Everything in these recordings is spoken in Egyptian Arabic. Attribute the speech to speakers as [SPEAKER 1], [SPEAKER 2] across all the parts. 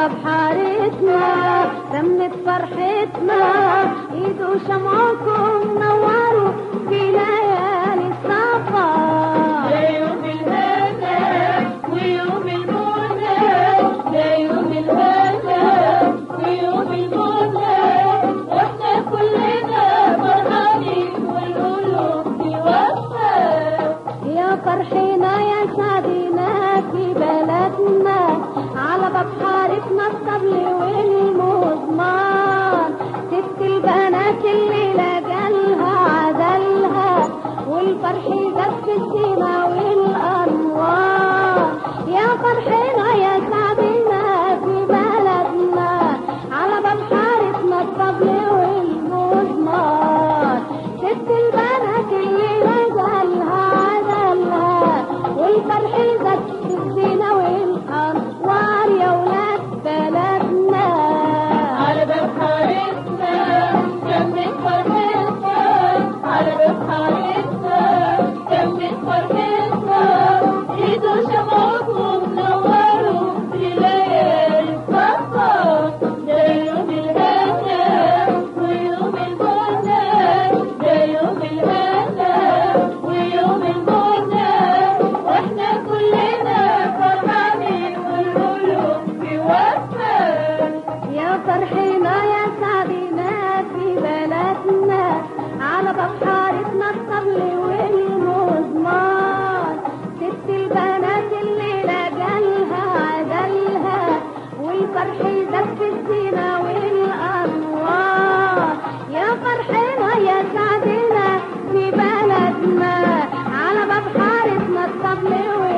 [SPEAKER 1] باب حارتنا تمت فرحتنا ايدوا شمعكم نوروا في ليالي السفر
[SPEAKER 2] ده يوم الهنا ويوم المنى ده يوم الهنا ويوم المنى واحنا كلنا فرحانين والقلوب توفى
[SPEAKER 1] يا فرحنا يا سعدنا في بلدنا على باب حارتنا الطبل والمزمار ست البنات الليلة جالها عدلها والفرح زاد في الزينة والأنوار يا فرحنا يا سعدنا في بلدنا على باب حارتنا الطبل والمزمار ست البنات الليلة جالها عدلها والفرح زاد في الزينة والأنوار يا ولاد بلدنا
[SPEAKER 2] على باب حارتنا كمل فرحتنا على باب حارتنا كمل فرحتنا ايدوا شمعكم نوروا في ليالي السفر ده يوم الهنا ويوم المنى ده يوم الهنا ويوم المنى واحنا كلنا فرحانين والقلوب توفى
[SPEAKER 1] يا فرحنا يا سعدنا في بلدنا على باب حارتنا الطبل والمزمار ست البنات الليلة جالها عدلها والفرح زاد في الزينة والأنوار يا فرحنا يا سعدنا في بلدنا على باب حارتنا الطبل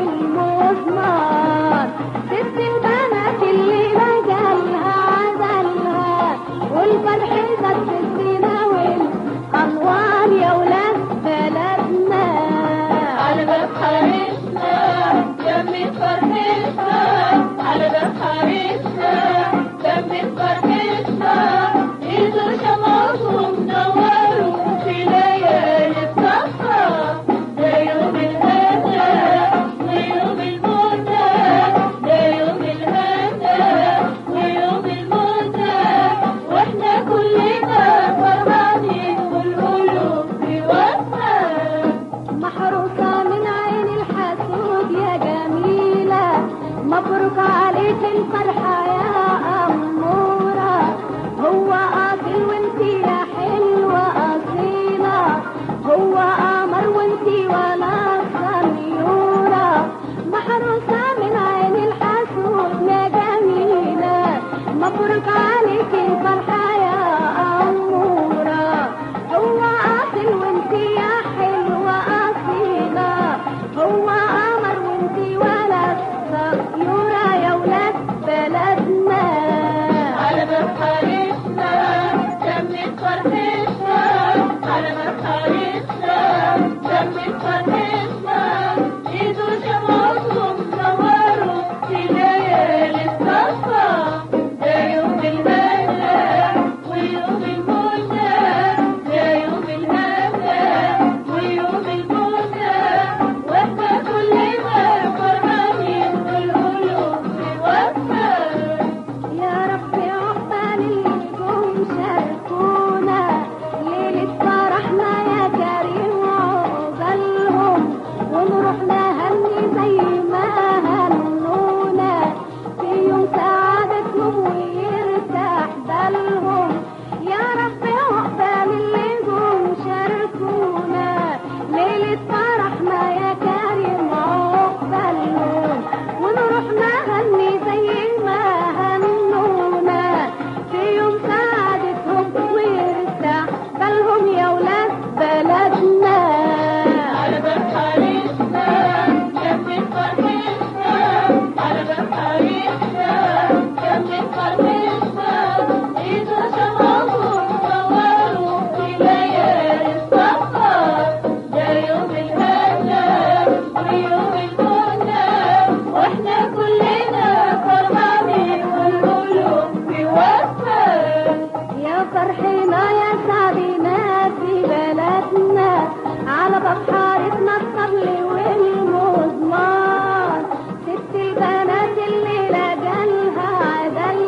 [SPEAKER 1] والمزمار ست البنات الليلة جالها عدلها والفرح زاد في الزينة والأنوار يا ولاد بلدنا
[SPEAKER 2] على باب حارتنا جنب فرحتنا على باب حارتنا جنب فرحتنا ايدوا شمعكم نوروا في ليالي السفر ده يوم الهنا ويوم المنى ده يوم الهنا ويوم المنى واحنا كلنا فرحانين والقلوب توفى
[SPEAKER 1] محروسة من عين الحسود يا جميلة مبروك عليك الفرحة يا أمورة هو قاتل وانتي يا حلوة أصيلة هو قمر وانتي ولا سميورة محروسة من عين الحسود يا جميلة مبروك عليك الفرحة يا أمورة هو قاتل وانتي يا حلوة أصيلة هو قمر وانتي ولد صغيرة يا ولاد بلدنا
[SPEAKER 2] على باب حارتنا جنب فرحتنا على باب حارتنا جنب فرحتنا ايدوا شمعكم نوروا في ليالي السفر ده يوم الهنا ويوم المنى ده يوم الهنا ويوم المنى واحنا كلنا فرحانين والقلوب توفى
[SPEAKER 1] يا رب عقبال النجوم شاركونا ليلة فرحنا يا كريم عقبالهم ونروح نهني زي ما هنونا في يوم سعادتهم ويرتاح بالهم يا رب عقبال النجوم شاركونا ليلة فرحنا يا كريم عقبالهم ونروح نهني زي ما هنونا في يوم سعادتهم ويرتاح بالهم يا ولاد بلدنا
[SPEAKER 2] على باب حارتنا جنب فرحتنا على باب حارتنا جنب فرحتنا ايدوا شمعكم نوروا في ليالي السفر ده يوم الهنا ويوم المنى واحنا كلنا فرحانين والقلوب توفى
[SPEAKER 1] يا فرحنا يا سعدنا في بلدنا على باب حارتنا الطبل والمزمار ست البنات الليلة جالها عدل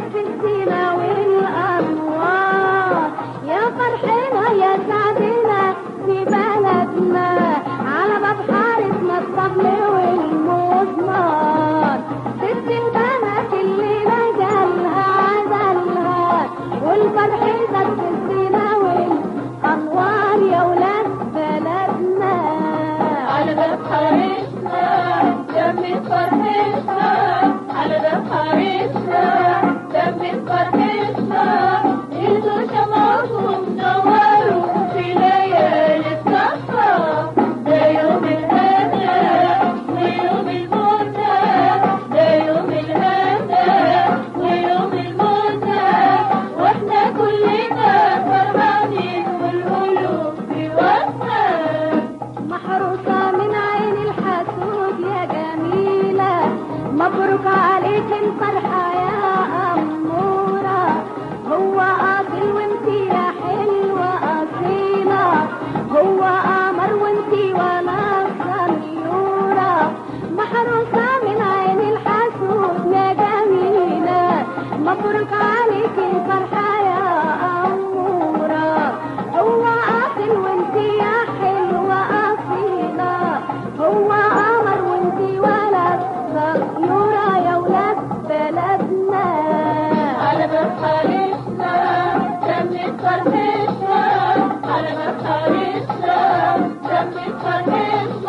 [SPEAKER 1] في الزينة والأنوار يا فرحنا يا سعدنا في بلدنا على باب حارتنا الطبل والمزمار ست البنات اللي نجلها عدلها والفرح زاد في الزينة والأنوار يا ولاد بلدنا
[SPEAKER 2] على باب حارسنا جنب فرحتنا على باب حارسنا جنب فرحتنا إذا شمعكم نوروا في ليالي السفر ده يوم الهنا ويوم المنى ده يوم الهنا ويوم المنى واحنا كلنا فرحانين والقلوب في وفاء
[SPEAKER 1] محروسة من عين الحسود يا جميلة مبروك عليك الفرحة يا أمورة هو أصيل وانتي يا حلوة أصيلة هو قمر وانتي ولا سميورة محروسة من عين الحسود يا جميلة مبروك عليك الفرحة يا أمورة هو أصيل وانتي يا حلوة أصيلة هو قمر وانتي ولد صغيرة يا ولاد بلدنا
[SPEAKER 2] على باب حارسنا جنب فرحتنا على باب حارسنا جنب فرحتنا